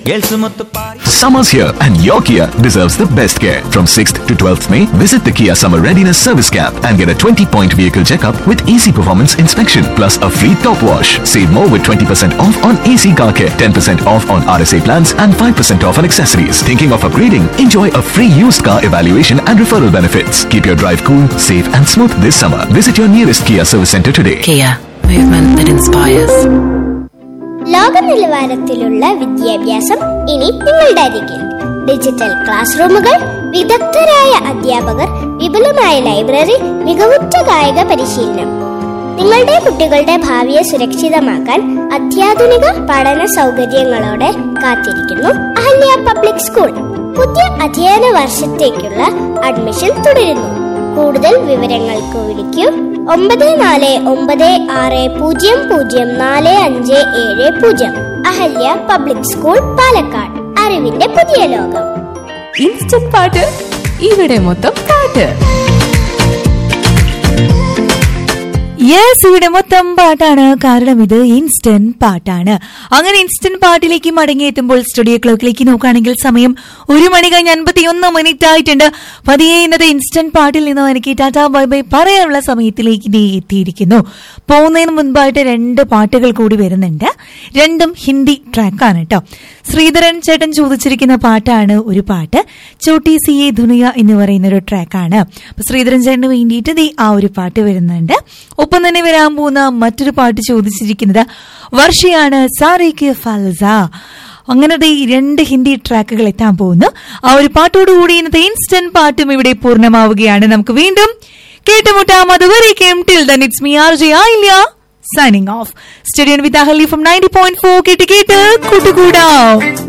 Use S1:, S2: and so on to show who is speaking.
S1: Girls മൊത്തം പാടി
S2: Summer's here and your Kia deserves the best care. From 6th to 12th May, visit the Kia Summer Readiness Service Camp and get a 20-point vehicle checkup with easy performance inspection plus a free top wash. Save more with 20% off on AC car care, 10% off on RSA plans and 5% off on accessories. Thinking of upgrading? Enjoy a free used car evaluation and referral benefits. Keep your drive cool, safe and smooth this summer. Visit your nearest Kia service center today.
S3: Kia, movement that inspires.
S4: ലോക നിലവാരത്തിലുള്ള വിദ്യാഭ്യാസം ഇനി നിങ്ങളുടെ അരികിൽ digital class റൂമുകൾ വിദഗ്ധരായ അധ്യാപകർ വിപുലമായ ലൈബ്രറി മികവുറ്റ കായിക പരിശീലനം നിങ്ങളുടെ കുട്ടികളുടെ ഭാവിയെ സുരക്ഷിതമാക്കാൻ അത്യാധുനിക പഠന സൗകര്യങ്ങളോടെ കാത്തിരിക്കുന്നു അഹല്യ പബ്ലിക് സ്കൂൾ പുതിയ അധ്യയന വർഷത്തേക്കുള്ള അഡ്മിഷൻ തുടരുന്നു കൂടുതൽ വിവരങ്ങൾക്ക് വിളിക്കൂ ഒമ്പത് നാല് ഒമ്പത് ആറ് പൂജ്യം പൂജ്യം നാല് അഞ്ച് ഏഴ് പൂജ്യം അഹല്യ പബ്ലിക് സ്കൂൾ പാലക്കാട് അറിവിന്റെ പുതിയ ലോകം
S5: ഇൻസ്റ്റന്റ് പാട്ട് ഇവിടെ മൊത്തം പാട്ട്
S6: യെസ് ഇവിടെ മൊത്തം പാട്ടാണ് കാരണം ഇത് ഇൻസ്റ്റന്റ് പാട്ടാണ് അങ്ങനെ ഇൻസ്റ്റന്റ് പാട്ടിലേക്ക് മടങ്ങിയെത്തുമ്പോൾ സ്റ്റുഡിയോ ക്ലോക്കിലേക്ക് നോക്കുകയാണെങ്കിൽ സമയം ഒരു മണി കഴിഞ്ഞ് അൻപത്തിയൊന്ന് മിനിറ്റ് ആയിട്ടുണ്ട് പതിയെ ഇന്നത്തെ ഇൻസ്റ്റന്റ് പാട്ടിൽ നിന്ന് എനിക്ക് ടാറ്റാ ബൈ ബൈ പറയാനുള്ള സമയത്തിലേക്ക് ഇനി എത്തിയിരിക്കുന്നു പോകുന്നതിന് മുൻപായിട്ട് രണ്ട് പാട്ടുകൾ കൂടി വരുന്നുണ്ട് രണ്ടും ഹിന്ദി ട്രാക്കാണ് കേട്ടോ ശ്രീധരൻ ചേട്ടൻ ചോദിച്ചിരിക്കുന്ന പാട്ടാണ് ഒരു പാട്ട് ചോട്ടി സി എ ധുനിയ എന്ന് പറയുന്ന ഒരു ട്രാക്കാണ് അപ്പൊ ശ്രീധരൻ ചേട്ടന് വേണ്ടിയിട്ട് ദേ ആ ഒരു പാട്ട് വരുന്നുണ്ട് ഒപ്പം തന്നെ വരാൻ പോകുന്ന മറ്റൊരു പാട്ട് ചോദിച്ചിരിക്കുന്നത് വർഷയാണ് സാറേക്ക് ഫൽസ അങ്ങനത്തെ ഈ രണ്ട് ഹിന്ദി ട്രാക്കുകൾ എത്താൻ പോകുന്നു ആ ഒരു പാട്ടോടുകൂടി ഇന്നത്തെ ഇൻസ്റ്റന്റ് പാട്ടും ഇവിടെ പൂർണ്ണമാവുകയാണ് നമുക്ക് വീണ്ടും കേട്ടുമുട്ടാം അതുവരേക്കും till then it's me R J ആയില്ല സൈനിങ് ഓഫ് സ്റ്റഡിയൻ with Ahali from ninety point four കേട്ട് കേട്ട് കൂട്ടുകൂടാം